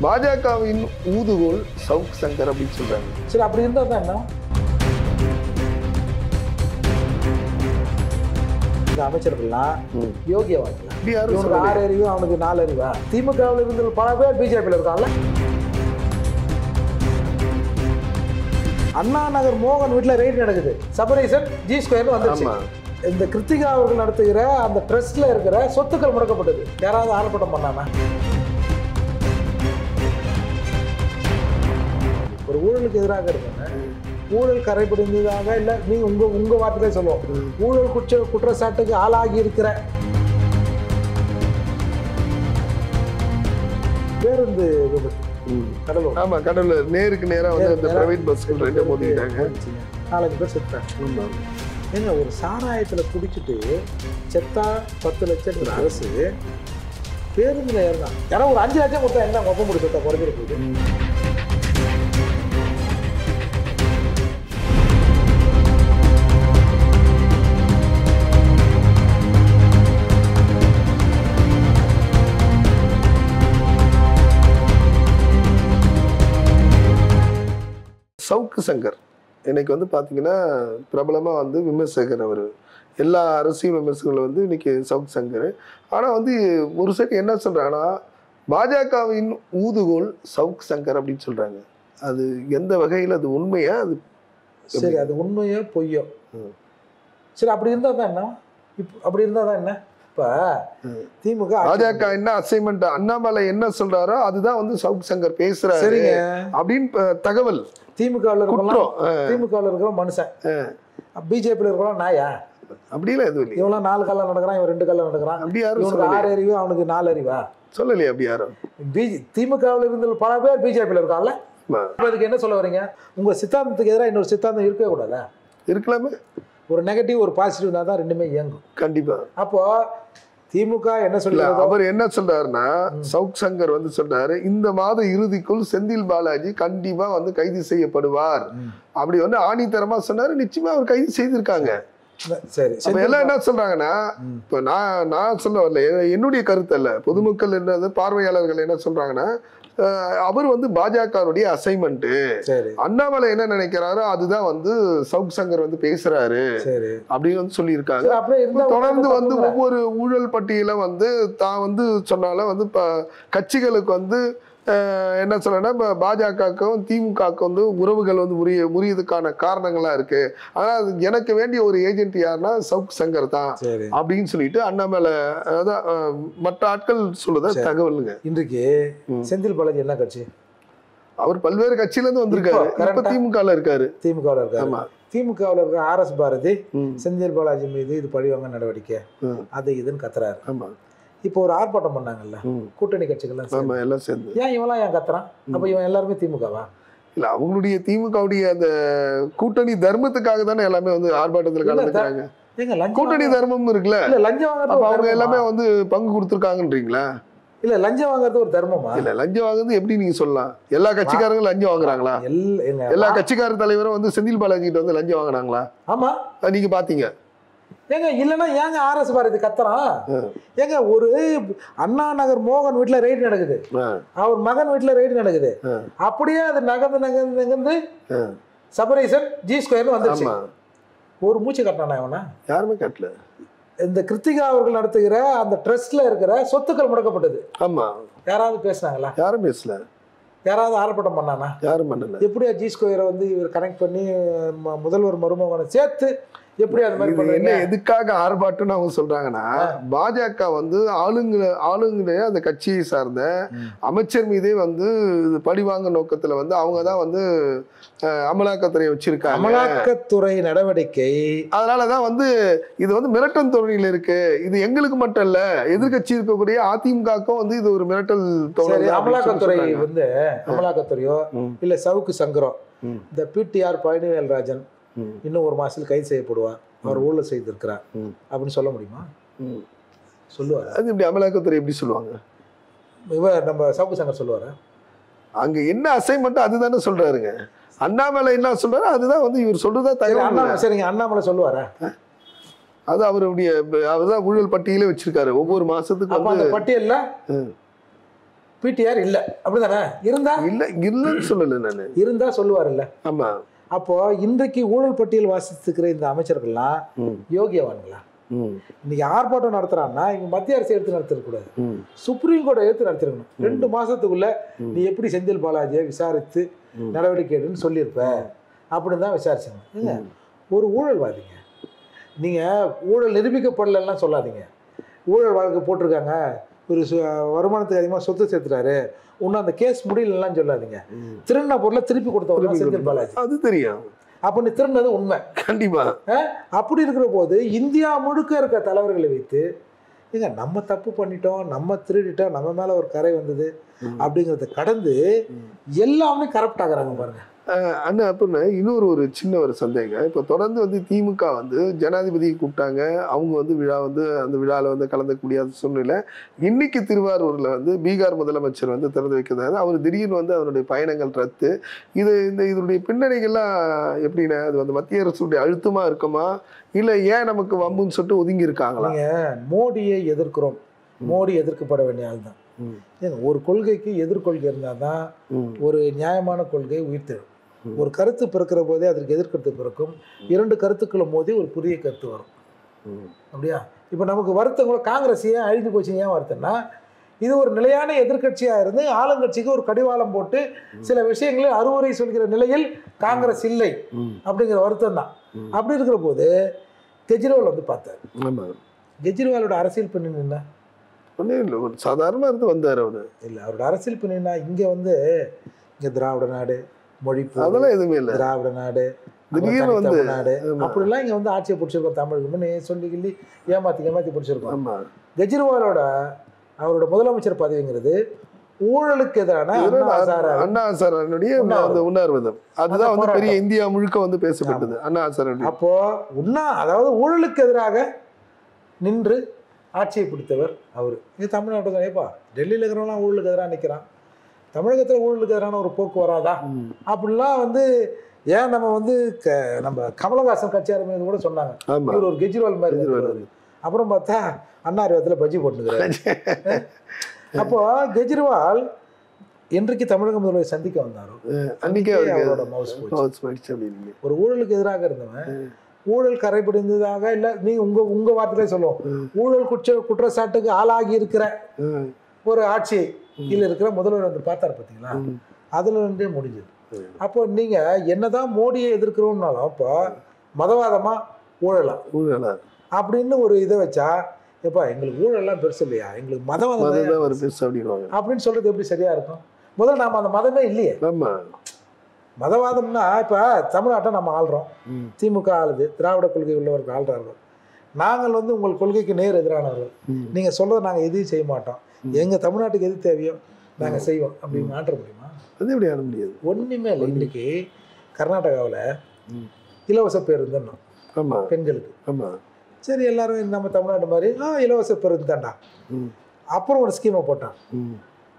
பாஜகவின் ஊதுகோல் சவுக் சங்கர் அப்படின்னு சொல்றாங்க சரி அப்படி இருந்தா தான் என்ன இந்த அமைச்சர்கள்லாம் ம். யோகியவாதிகளா இப்படி யாரும் இவனுக்கு சொல்லலையே. ஆறு அறிவு அவனுக்கு நாலு அறிவா திமுகவில் இருந்து பல பேர் பிஜேபியில் இருக்கான்ல அண்ணா நகர் மோகன் வீட்டில் ரெய்ட் நடக்குது சபரீசன் ஜி ஸ்கொயர்னு வந்துருச்சு ஆமா இந்த கிருத்திகா அவர்கள் நடத்துகிற அந்த ட்ரஸ்ட்ல இருக்கிற சொத்துக்கள் முடக்கப்பட்டது யாராவது ஆர்ப்பாட்டம் பண்ணாம ஒரு ஊழலுக்கு எதிராக இருக்காங்க ஊழல் கரைபிடிந்ததாக இல்லை நீ உங்க உங்க வார்த்தையிலே சொல்லுவோம் ஊழல் குற்ற குற்றச்சாட்டுக்கு ஆளாகி இருக்கிற பேருந்து விபத்து ம். கடலூர் ஆமா கடவுள் நேருக்கு நேரா வந்து அந்த நேரா- பிரைவேட் பஸ்கள் ரெண்டு மோதிட்டாங்க நாலஞ்சு பேர் செத்தாங்க ஆமா. ஏங்க ஒரு சாராயத்தில் குடிச்சிட்டு செத்தா பத்து லட்சம் அரசு பேருந்துல ஏறினான் ஏன்னா ஒரு அஞ்சு லட்சம் கொடுத்தா என்ன ஒப்ப முடி சொத்தா குறைஞ்சிட போகுது சவுக்கு சங்கர் இன்னைக்கு வந்து பாத்தீங்கன்னா பிரபலமா வந்து விமர்சகர் அவர் எல்லா அரசியல் விமர்சகர்கள் வந்து இன்னைக்கு சவுக் சங்கர் ஆனா வந்து ஒரு சைடு என்ன சொல்றாங்கன்னா பாஜகவின் ஊதுகோல் சவுக் சங்கர் அப்படின்னு சொல்றாங்க அது எந்த வகையில் அது உண்மையா அது சரி அது உண்மையோ பொய்யோ ம். சரி அப்படி இருந்தா தான் என்ன இப்போ அப்படி இருந்தா தான் என்ன இப்போ ம். திமுக ஆட்சி பாஜக என்ன அசைன்மெண்ட் அண்ணாமலை என்ன சொல்றாரோ அதுதான் வந்து சவுக் சங்கர் பேசுறாரு சரிங்க அப்படின்னு ப- தகவல் திமுகவில் இருக்கலாம் குற்றம் அஹ், திமுகவில் இருக்கிற மனுஷன் பிஜேபியில் இருக்கிறோம் நாயா அப்படிலாம் எதுவும் இல்லையா இவெல்லாம் நாலு காலில் நடக்கிறான் இவன் ரெண்டு காலில் நடக்கிறான் அப்படி யாரும் இவனுக்கு சொல்லலையே ஆறு அறிவு அவனுக்கு நாலு அறிவா சொல்லலையே அப்படி யாரும் பிஜி திமுகவில் இருந்து பல பேர் பிஜேபியில் இருக்கான்ல ஆமா. இப்போ இதுக்கு என்ன சொல்ல வரீங்க உங்க சித்தாந்தத்துக்கு எதிராக இன்னொரு சித்தாந்தம் இருக்கவே கூடாதா இருக்கலாமே ஒரு நெகட்டிவ் ஒரு பாசிட்டிவ் இருந்தால் தான் ரெண்டுமே இயங்கும் கண்டிப்பா அப்போ திமுக என்ன இல்ல சொல்லுறதோ அவர் என்ன சொல்றாருன்னா சவுக் சங்கர் வந்து சொல்றாரு இந்த மாத இறுதிக்குள் செந்தில் பாலாஜி கண்டிப்பா வந்து கைது செய்யப்படுவார் அப்படி வந்து ஆணித்தரமா சொன்னாரு நிச்சயமா அவர் கைது செய்திருக்காங்க சரி அப்ப எல்லாம் என்ன சொல்றாங்கன்னா ம். இப்ப நான் நான் சொல்ல வரல எ- என்னுடைய கருத்து அல்ல பொதுமக்கள் என்னது பார்வையாளர்கள் என்ன சொல்றாங்கன்னா அஹ், அவர் வந்து பாஜகவுடைய அசைன்மெண்ட் சரி அண்ணாமலை என்ன நினைக்கிறாரோ அதுதான் வந்து சவுக் சங்கர் வந்து பேசுறாரு சரி அப்படின்னு வந்து சொல்லியிருக்காங்க சரி, அப்படியே இருந்தா தொடர்ந்து வந்து தப்புங்கிற. ஒவ்வொரு ஊழல் பட்டியல வந்து தான் வந்து சொன்னாலும் வந்து இப்போ கட்சிகளுக்கு வந்து அஹ், என்ன சொல்லனா இப்போ பாஜகவுக்கும் திமுகவுக்கும் வந்து உறவுகள் வந்து முறிய முறியதுக்கான காரணங்களா இருக்கு ஆனா அது எனக்கு வேண்டிய ஒரு ஏஜென்ட் யாருன்னா சவுக் சங்கர் தான் சரி அப்படின்னு சொல்லிட்டு அண்ணாமலை அதான் அஹ், மற்ற ஆட்கள் சொல்லுத தகவலுங்க இன்றைக்கு ம். செந்தில் பாலாஜி என்ன கட்சி அவர் பல்வேறு கட்சியில இருந்து வந்திருக்காரு இப்போ, இப்ப correct ஆ? திமுகல இருக்காரு திமுகவில் இருக்காரு ஆமா திமுகவில் இருக்கிற ஆர்எஸ் பாரதி ம், செந்தில் பாலாஜி மீது இது பழிவாங்க நடவடிக்கை ம், அது இதுன்னு கத்துறாரு ஆமா இப்போ ஒரு ஆர்ப்பாட்டம் பண்ணாங்கல்ல ம், கூட்டணி கட்சிகள்லாம் சேர்ந்து. ஆமா எல்லாம் சேர்ந்து ஏன் இவன்லாம் ஏன் கத்துறான் அப்ப இவன் எல்லாருமே திமுகவா இல்ல அவங்களுடைய திமுகவுடைய அந்த கூட்டணி தர்மத்துக்காக தானே எல்லாமே வந்து ஆர்ப்பாட்டத்துல இல்ல, கலந்துக்கிறாங்க ஏங்க லஞ்சம் கூட்டணி வாங்க- தர்மம் இருக்குல்ல இல்ல லஞ்சம் வாங்குறது அப்ப ஒரு அவங்க தர்மமா? எல்லாமே வந்து பங்கு கொடுத்துருக்காங்கன்றீங்களா இல்ல லஞ்சம் வாங்குறது ஒரு தர்மமா இல்ல லஞ்சம் வாங்குறது எப்படி நீங்க சொல்லலாம் எல்லா கட்சிக்காரங்களும் லஞ்சம் வாங்குறாங்களா எல்- ஏங்க, எல்லா கட்சிக்கார தலைவரும் வந்து செந்தில் பாலாஜி கிட்ட வந்து லஞ்சம் வாங்குனாங்களா ஆமா அது நீங்க பாத்தீங்க ஏங்க இல்லைன்னா ஏங்க ஆர்எஸ் பாரதி கத்துறான் ஏங்க ஒரு அண்ணா நகர் மோகன் வீட்டுல ரைடு நடக்குது ஆ, அவர் மகன் வீட்டுல ரைடு நடக்குது ஆ, அப்படியே அது நகர்ந்து நகர்ந்து நகர்ந்து ஆ. சபரீசன் ஜி ஸ்கொயர்னு வந்துருச்சு ஆமா ஒரு மூச்சு கட்டினானா இவனா யாருமே கட்டல இந்த கிருத்திகா அவர்கள் நடத்துகிற அந்த ட்ரஸ்ட்ல இருக்கிற சொத்துக்கள் முடக்கப்பட்டது ஆமா யாராவது பேசுனாங்களா யாரும் பேசல யாராவது ஆர்ப்பாட்டம் பண்ணானா யாரும் பண்ணல எப்படியா ஜி ஸ்கொயரை வந்து இவர் கனெக்ட் பண்ணி ம- முதல்வர் மருமகனை சேர்த்து எப்படி அது மாதிரி இது பண்றீங்க என்ன எதுக்காக ஆர்ப்பாட்டம்னு அவங்க சொல்றாங்கன்னா பாஜக வந்து ஆளுங்க ஆளுங்களுடைய அந்த கட்சியை சார்ந்த ம். அமைச்சர் மீதே வந்து இது பழிவாங்க நோக்கத்துல வந்து அவங்க தான் வந்து அஹ், அமலாக்கத்துறை வச்சிருக்காங்க அமலாக்கத்துறை நடவடிக்கை அதனாலதான் வந்து இது வந்து மிரட்டல் தோணியில் இருக்கு இது எங்களுக்கு மட்டும் இல்ல எதிர்க்கட்சி இருக்கக்கூடிய அதிமுகவுக்கும் வந்து இது ஒரு மிரட்டல் சரி தோணல் அமலாக்கத்துறை வந்து அமலாக்கத்துறையோ ம். இல்ல சவுக்கு சங்கரோ ம். இந்த பிடிஆர் பழனிவேல்ராஜன் ம். இன்னும் ஒரு மாசத்தில் கைது செய்யப்படுவார் அவர் ஊழல் செய்திருக்கிறார் ம். அப்படின்னு சொல்ல முடியுமா ம். சொல்லுவார் அது இப்படி அமலாக்கத்துறை எப்படி சொல்லுவாங்க இவர் நம்ம சவுக்கு சங்கர் சொல்லுவாரா அங்க என்ன அசைன்மெண்ட் அதுதானே சொல்றாருங்க அண்ணாமலை என்ன சொல்றாரு அதுதான் வந்து இவர் சொல்றதா சரி தகவல் அண்ணாமலை சரிங்க அண்ணாமலை சொல்லுவாரா அது அவருடைய அவர்தான் ஊழல் பட்டியலே வச்சிருக்காரு ஒவ்வொரு மாசத்துக்கு அப்ப வந்து அந்த பட்டியல்ல ம். பிடிஆர் இல்ல அப்படிதானே இருந்தா இல்ல இல்லைன்னு சொல்லல நானு இருந்தா சொல்லுவார்ல ஆமா அப்போ இன்றைக்கு ஊழல் பட்டியல் வாசித்துக்கிற இந்த அமைச்சர்கள்லாம் ம், யோகியவான்களா ம், இன்னைக்கு ஆர்ப்பாட்டம் நடத்துறான்னா இவங்க மத்திய அரசு எடுத்து நடத்திடக்கூடாது ம், சுப்ரீம் கோர்ட்டை எடுத்து நடத்திருக்கணும் ரெண்டு மாசத்துக்குள்ள ம். நீ எப்படி செந்தில் பாலாஜியை விசாரித்து ம். நடவடிக்கை எடுன்னு சொல்லியிருப்ப அப்படின்னு தான் விசாரிச்சாங்க ஏங்க, ம். ஒரு ஊழல்வாதிங்க நீங்க ஊழல் நிரூபிக்கப்படலைன்னா சொல்லாதீங்க ஊழல் வழக்கு போட்டிருக்காங்க ஒரு சு- வருமானத்துக்கு அதிகமாக சொத்து சேர்த்துட்டாரு இன்னும் அந்த கேஸ் முடியலலாம் சொல்லாதீங்க ம். திருடின பொருளை திருப்பி கொடுத்தவங்க திருப்பி செந்தில் பாலாஜி அது தெரியும் அப்போ நீ திருடினது உண்மை கண்டிப்பா அப்படி இருக்கிற போது இந்தியா முழுக்க இருக்க தலைவர்களை வைத்து ஏங்க நம்ம தப்பு பண்ணிட்டோம் நம்ம திருடிட்டோம் நம்ம மேல ஒரு கரை வந்தது ம். அப்படிங்கிறத கடந்து ம். எல்லாமே கரப்ட் ஆகுறாங்க பாருங்க அஹ் அண்ணா அப்படின்னு இன்னொரு ஒரு சின்ன ஒரு சந்தேகம் இப்போ தொடர்ந்து வந்து திமுக வந்து ஜனாதிபதி கூப்பிட்டாங்க அவங்க வந்து விழா வந்து அந்த விழாவில் வந்து கலந்துக்க முடியாத சூழ்நிலை இன்னைக்கு திருவாரூரில் வந்து பீகார் முதலமைச்சர் வந்து திறந்து வைக்கிறாரு அவர் திடீர்னு வந்து அவருடைய பயணங்கள் ரத்து இது இந்த இதனுடைய பின்னணிகள்லாம் எப்படின்னா அது வந்து மத்திய அரசுடைய அழுத்தமாக இருக்குமா இல்லை ஏன் நமக்கு வம்புன்னு சொல்லிட்டு ஒதுங்கி இருக்காங்களா நீங்க மோடியை எதிர்க்கிறோம் மோடி எதிர்க்கப்பட வேண்டிய ஆள் தான் ம். ஏங்க ஒரு கொள்கைக்கு எதிர்கொள்கை இருந்தால் தான் ம், ஒரு நியாயமான கொள்கை உயிர்த்தெழும் ம். ஒரு கருத்து பிறக்கிற போதே அதற்கு எதிர்கருத்து பிறக்கும் இரண்டு கருத்துக்களும் மோதி ஒரு புதிய கருத்து வரும் ம், அப்படியா இப்போ நமக்கு வருத்தம் கூட காங்கிரஸ் ஏன் அழிஞ்சு போச்சு ஏன் வருத்தம்னா இது ஒரு நிலையான எதிர்க்கட்சியாக இருந்து ஆளுங்கட்சிக்கு ஒரு கடிவாளம் போட்டு சில விஷயங்களை அறுவரை சொல்கிற நிலையில் காங்கிரஸ் இல்லை ம், அப்படிங்கிற வருத்தம் தான் ம். அப்படி இருக்கிற போது கெஜ்ரிவால் வந்து பார்த்தார் ஆமா கெஜ்ரிவாலோட அரசியல் பின்னணி என்ன ஒன்றும் இல்லை ஒரு சாதாரணமாக இருந்து வந்தார் அவர் இல்லை அவரோட அரசியல் பின்னணினா இங்கே வந்து இங்கே திராவிட நாடு மொழிப்பு அதெல்லாம் எதுவுமே இல்லை திராவிட நாடு திடீர்னு வந்து நாடு ஆமா. அப்படிலாம் இங்கே வந்து ஆட்சியை பிடிச்சிருக்கோம் தமிழுக்குன்னு சொல்லி கிள்ளி ஏமாத்தி ஏமாத்தி பிடிச்சிருக்கோம் ஆமா கெஜ்ரிவாலோட அவரோட முதலமைச்சர் பதவிங்கிறது ஊழலுக்கு எதிரான அண்ணா இதெல்லாம் ஹசாரே அண்ணா ஹசாரனுடைய உண்ணாவிரதம். அந்த உண்ணாவிரதம் அதுதான் வந்து போராட்டம். பெரிய இந்தியா முழுக்க வந்து பேசப்பட்டது அண்ணா ஹசாரனுடைய அப்போ உண்ணா அதாவது ஊழலுக்கு எதிராக நின்று ஆட்சியை பிடித்தவர் அவர் இது தமிழ்நாட்டுக்கு ஏப்பா டெல்லியில் இருக்கிறவங்களாம் ஊழலுக்கு எதிராக நிற்கிறான் தமிழகத்தில் ஊழலுக்கு எதிரான ஒரு போக்கு வராதா ம். அப்படிலாம் வந்து ஏன் நம்ம வந்து க நம்ம கமலஹாசன் கட்சி ஆரம்பிக்கிறது கூட சொன்னாங்க ஆமா இவர் ஒரு கெஜ்ரிவால் மாதிரி கெஜ்ரிவால். இருக்கிறாரு. அப்புறம் பார்த்தா அண்ணா அறிவத்தில் பஜ்ஜி போட்டுக்கிறாரு அப்போ கெஜ்ரிவால் என்றைக்கு தமிழக முதல்வரை சந்திக்க வந்தாரோ அன்னைக்கே அவருக்கு அவரோட மவுஸ் போச்சு பவுன்ஸ் ஆயிடுச்சு அப்படின்னு ஒரு ஊழலுக்கு எதிராக இருந்தவன் ஊழல் கரைபிடிந்ததாக இல்ல நீங்க உங்க உங்க வார்த்தையிலே சொல்லுவோம் ம். ஊழல் குற்ற குற்றச்சாட்டுக்கு ஆளாகி இருக்கிற ம். ஒரு ஆட்சி கீழ இருக்கிற முதல்வர் வந்து பார்த்தார் பார்த்தீங்களா ம். அதுல இருந்தே முடிஞ்சது ம். அப்போ நீங்க என்னதான் மோடியை எதிர்க்கிறோம்னாலும் இப்போ மதவாதமா ஊழலாம் ஊழலா அப்படின்னு ஒரு இதை வச்சா எப்பா எங்களுக்கு ஊழல்லாம் பெருசு இல்லையா எங்களுக்கு மதவாதம் தான் அதுதான் ஒரு பெருசு அப்படின்வாங்க அப்படின்னு சொல்றது எப்படி சரியா இருக்கும் முதல்ல நாம அந்த மதமே இல்லையே ஆமா மதவாதம்னா இப்போ தமிழ்நாட்டை நம்ம ஆள்றோம் ம். திமுக ஆளுது திராவிட கொள்கை உள்ளவர்கள் ஆள்றார்கள் நாங்கள் வந்து உங்கள் கொள்கைக்கு நேர் எதிரானவர்கள் ம். நீங்கள் சொல்கிறத நாங்கள் எதையும் செய்ய மாட்டோம் எங்கள் தமிழ்நாட்டுக்கு எது தேவையோ நாங்கள் செய்வோம் அப்படி மாற்ற முடியுமா அது எப்படி ஆட முடியாது ஒன்றுமே இல்லை இன்னைக்கு கர்நாடகாவில் ம். இலவச பேருந்துன்னு ஆமா பெண்களுக்கு ஆமா சரி எல்லாரும் நம்ம தமிழ்நாடு மாதிரி ஆ இலவச பேருந்து தான்டா ம். அப்புறம் ஒரு ஸ்கீமை போட்டான் ம்.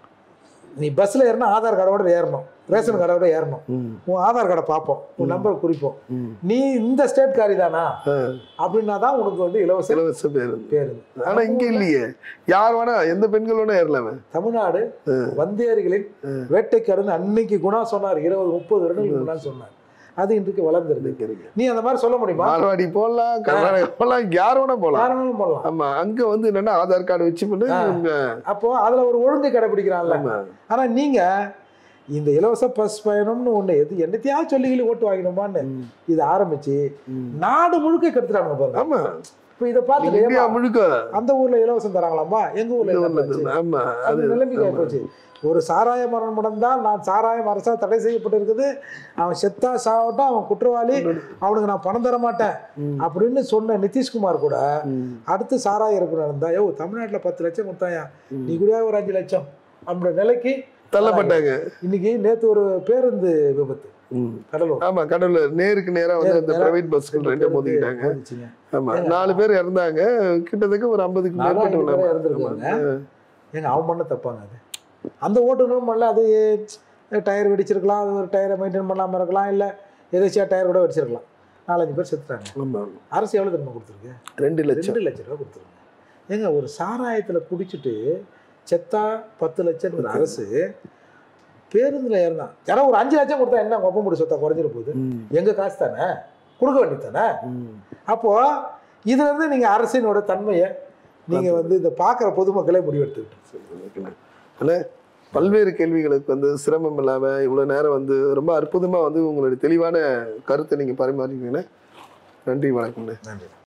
நீ பஸ்ஸில் ஏறினா ஆதார் கார்டோட ஏறணும் ரேஷன் கார்டோட ஏறணும் ம். உன் ஆதார் கார்டை பார்ப்போம் உன் நம்பர் குறிப்போம் ம். நீ இந்த ஸ்டேட் காரி தானா ஆ, அப்படின்னா தான் உனக்கு வந்து இலவச இலவச பேருந்து பேருந்து ஆனா இங்க இல்லையே யார் வேணா எந்த பெண்கள் வேணா ஏறலாமே தமிழ்நாடு வந்தேரிகளின் வேட்டைக்கு கடந்து அன்னைக்கு குணா சொன்னார் இருபது முப்பது வருடங்களுக்கு முன்னாடி சொன்னார் அது இன்றைக்கு வளர்ந்துருது இங்க இருக்கு நீ அந்த மாதிரி சொல்ல முடியுமா மார்வாடி போடலாம் கர்நாடகா போடலாம் யார் வேணா போகலாம் யாருனாலும் போடலாம் ஆமா அங்க வந்து என்னன்னா ஆதார் கார்டு வச்சு பண்ணி ஆ. இவங்க அப்போ அதுல ஒரு ஒழுங்கு கடைபிடிக்கிறான்ல ஆமா ஆனா நீங்க இந்த இலவச பஸ் பயணம்னு ஒண்ணு எது என்னத்தையாவது சொல்லி கிள்ளி ஓட்டு வாங்கினோமான்னு ம். இது ஆரம்பிச்சு ம். நாடு முழுக்க கெடுத்துட்டாங்க பாருங்க ஆமா இப்போ இதை பார்த்துட்டு இந்தியா ஏம்மா, முழுக்க அந்த ஊர்ல இலவசம் தராங்களாம்பா எங்க ஊர்ல இந்த என்ன ஊர்ல ஆச்சு? இருந்து- ஆமா அது அது நிலைமைக்கு ஆமா. போச்சு ஒரு சாராய மரணம் நடந்தால் நான் சாராயம் அரசால் தடை செய்யப்பட்டிருக்குது அவன் செத்தா சாவட்டும் அவன் குற்றவாளி அவனுக்கு நான் பணம் தர மாட்டேன் ம். அப்படின்னு சொன்ன நிதிஷ்குமார் கூட ம். அடுத்து சாராய இறப்பு நடந்தா யோ தமிழ்நாட்டுல பத்து லட்சம் கொடுத்தாயா ம். நீ கூட ஒரு அஞ்சு லட்சம் அப்படின்ற நிலைக்கு தள்ளப்பட்டாங்க இன்னைக்கு நேத்து ஒரு பேருந்து விபத்து ம். கடலூர் ஆமா கடவுள் நேருக்கு நேரா வந்து நேருக்கு இந்த நேரா பிரைவேட் பஸ்கள் ரெண்டு மோதிக்கிட்டாங்க மோதிச்சுங்க. ஆமா நாலு பேர் இறந்தாங்க கிட்டத்தட்ட ஒரு ஐம்பதுக்கு நாலு மேற்பட்ட ஐந்து பேர் ஆமா. இறந்திருக்காங்க. ஏங்க அவன் பண்ண தப்பாங்க அது அந்த ஓட்டுநரும் பண்ணல அது டயர் வெடிச்சிருக்கலாம் அது ஒரு டயரை மெயின்டைன் பண்ணாமல் இருக்கலாம் இல்லை எதாச்சியாக டயர் கூட வெடிச்சிருக்கலாம் நாலஞ்சு பேர் செத்துட்டாங்க ஆமா அரசு எவ்வளோ திரும்ப கொடுத்துருக்கு ரெண்டு லட்சம் ரெண்டு லட்ச ரூபா கொடுத்துருங்க ஏங்க ஒரு சாராயத்தில் குடிச்சிட்டு செத்தா பத்து லட்சம் அரசு பேருந்துல ஏறினான் யாரோ ஒரு அஞ்சு லட்சம் கொடுத்தா என்ன ஒப்ப முடி சொத்தா குறைஞ்சிட போகுது ம், எங்க காசு தானே கொடுக்க வேண்டியது தானே ம். அப்போ இதுல இருந்து நீங்க அரசினோட தன்மையை நீங்க வந்து இந்த பார்க்குற பொதுமக்களே முடிவெடுத்துக்கிட்டு அண்ணே பல்வேறு கேள்விகளுக்கு வந்து சிரமம் இல்லாமல் இவ்வளோ நேரம் வந்து ரொம்ப அற்புதமாக வந்து உங்களுடைய தெளிவான கருத்தை நீங்கள் பரிமாறிக்கிறீங்கண்ணே நன்றி வணக்கம்ண்ணே நன்றி